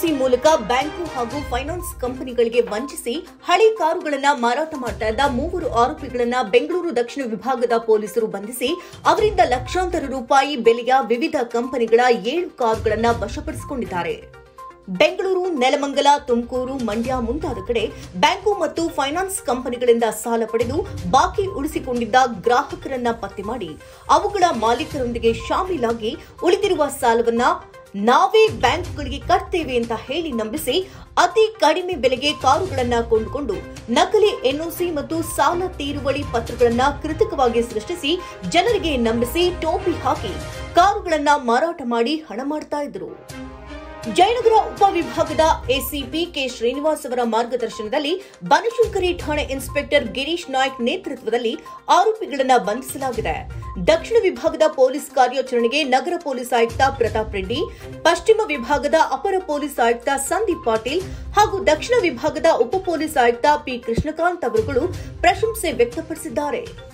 NOC ಮೂಲಕ bank ಹಾಗೂ finance ಕಂಪನಿಗಳಿಗೆ ವಂಚಿಸಿ ಹಳೆ ಕಾರುಗಳನ್ನ ಮಾರಾಟ ಮಾಡ್ತಾ ಇದ್ದ ಮೂವರು ಆರೋಪಿಗಳನ್ನ ಬೆಂಗಳೂರು ದಕ್ಷಿಣ ವಿಭಾಗದ ಪೊಲೀಸರು ಬಂಧಿಸಿ ಅವರಿಂದ ಲಕ್ಷಾಂತರ ರೂಪಾಯಿ ಬೆಲೆಯ ವಿವಿಧ ಕಂಪನಿಗಳ ಏಳು ಕಾರುಗಳನ್ನ ವಶಪಡಿಸಿಕೊಂಡಿದ್ದಾರೆ ಬೆಂಗಳೂರು ನೆಲಮಂಗಲ ತುಮಕೂರು ಮಂಡ್ಯ ಮುಂತಾದ ಕಡೆ ಬ್ಯಾಂಕು ಮತ್ತು ಫೈನಾನ್ಸ್ ಕಂಪನಿಗಳಿಂದ ಸಾಲ ಪಡೆದು ಬಾಕಿ ಉಳಿಸಿಕೊಂಡಿದ್ದ ಗ್ರಾಹಕರನ್ನ ಪತ್ತೆ ಮಾಡಿ ಅವುಗಳ ಮಾಲೀಕರೊಂದಿಗೆ ಶಾಮೀಲಾಗಿ ಉಳಿದಿರುವ ಸಾಲವನ್ನ ನಾವೇ ಬ್ಯಾಂಕ್ಗಳಿಗೆ ಕಟ್ತೇವೆ ಅಂತ ಹೇಳಿ ನಂಬಿಸಿ ಅತಿ ಕಡಿಮೆ ಬೆಲೆಗೆ ಕಾರುಗಳನ್ನ ಕೊಂಡುಕೊಂಡು ನಕಲಿ ಎನ್ಒಸಿ ಮತ್ತು ಸಾಲ ತೀರುವಳಿ ಪತ್ರಗಳನ್ನ ಕೃತಕವಾಗಿ ಸೃಷ್ಟಿಸಿ ಜನರಿಗೆ ನಂಬಿಸಿ ಟೋಪಿ ಹಾಕಿ ಕಾರುಗಳನ್ನ ಮಾರಾಟ ಮಾಡಿ ಹಣ ಮಾಡ್ತಾ ಇದ್ರು ಜಯನಗರ ಉಪವಿಭಾಗದ ಎಸಿಪಿ ಕೆ ಶ್ರೀನಿವಾಸ್ ಅವರ ಮಾರ್ಗದರ್ಶನದಲ್ಲಿ ಬನಶಂಕರಿ ಠಾಣೆ ಇನ್ಸ್ಪೆಕ್ಟರ್ ಗಿರೀಶ್ ನಾಯ್ಕ್ ನೇತೃತ್ವದಲ್ಲಿ ಆರೋಪಿಗಳನ್ನ ಬಂಧಿಸಲಾಗಿದೆ ದಕ್ಷಿಣ ವಿಭಾಗದ ಪೊಲೀಸ್ ಕಾರ್ಯಾಚರಣೆಗೆ ನಗರ ಪೊಲೀಸ್ ಆಯುಕ್ತ ಪ್ರತಾಪ್ ರೆಡ್ಡಿ ಪಶ್ಚಿಮ ವಿಭಾಗದ ಅಪರ ಪೊಲೀಸ್ ಆಯುಕ್ತ ಸಂದೀಪ್ ಪಾಟೀಲ್ ಹಾಗೂ ದಕ್ಷಿಣ ವಿಭಾಗದ ಉಪ ಪೊಲೀಸ್ ಆಯುಕ್ತ ಪಿ ಕೃಷ್ಣಕಾಂತ್ ಅವರುಗಳು ಪ್ರಶಂಸೆ ವ್ಯಕ್ತಪಡಿಸಿದ್ದಾರೆ